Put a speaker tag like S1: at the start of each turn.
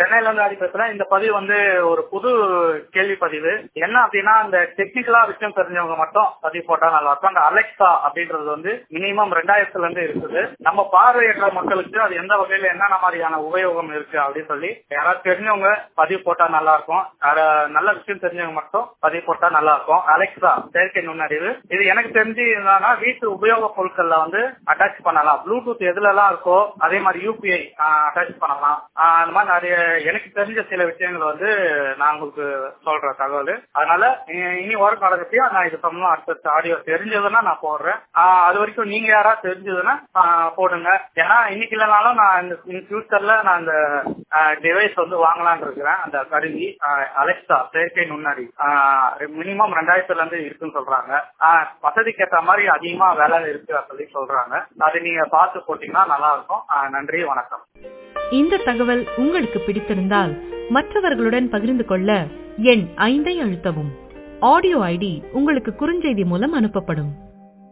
S1: சென்னையில இருந்து ஆடி பேசுறேன் இந்த பதிவு வந்து ஒரு புது கேள்வி பதிவு என்ன அப்படின்னா அந்த டெக்னிக்கலா விஷயம் தெரிஞ்சவங்க மட்டும் பதிவு போட்டா நல்லா இருக்கும் அந்த அலெக்சா அப்படின்றது வந்து மினிமம் ரெண்டாயிரத்துல இருந்து இருக்குது நம்ம பார்வையற்ற மக்களுக்கு அது எந்த வகையில என்னென்ன மாதிரியான உபயோகம் இருக்கு அப்படின்னு சொல்லி யாராவது தெரிஞ்சவங்க பதிவு போட்டா நல்லா இருக்கும் வேற நல்ல விஷயம் தெரிஞ்சவங்க மட்டும் பதிவு போட்டா நல்லா இருக்கும் அலெக்சா செயற்கை நுண்ணறிவு இது எனக்கு தெரிஞ்சு என்னன்னா வீட்டு உபயோக பொருட்கள்ல வந்து அட்டாச் பண்ணலாம் ப்ளூடூத் எதுல எல்லாம் இருக்கோ அதே மாதிரி யூபிஐ அட்டாச் பண்ணலாம் ஆஹ் அந்த மாதிரி நிறைய எனக்கு தெரிஞ்ச சில விஷயங்கள் வந்து நான் உங்களுக்கு சொல்ற தகவல் அதனால இ- இனி வரும் காலகட்டத்தையும் நான் இது சம்பந்தம் அடுத்தடுத்த ஆடியோ தெரிஞ்சதுன்னா நான் போடுறேன் ஆஹ் அது வரைக்கும் நீங்க யாராவது தெரிஞ்சதுன்னா ஆஹ் போடுங்க ஏன்னா இன்னைக்கு இல்லைனாலும் நான் இந்த இன் ஃபியூச்சர்ல நான் அந்த டிவைஸ் வந்து வாங்கலாம்னு இருக்கிறேன் அந்த கருவி அலெக்சா செயற்கை நுண்ணறி மினிமம் ரெண்டாயிரத்துல இருந்து இருக்குன்னு சொல்றாங்க ஆஹ் வசதிக்கு ஏற்ற மாதிரி அதிகமா வேலை இருக்கு சொல்லி சொல்றாங்க அது நீங்க பார்த்து போட்டீங்கன்னா நல்லா இருக்கும் ஆஹ் நன்றி வணக்கம்
S2: இந்த தகவல் உங்களுக்கு பிடித்திருந்தால் மற்றவர்களுடன் பகிர்ந்து கொள்ள எண் ஐந்தை அழுத்தவும் ஆடியோ ஐடி உங்களுக்கு குறுஞ்செய்தி மூலம் அனுப்பப்படும்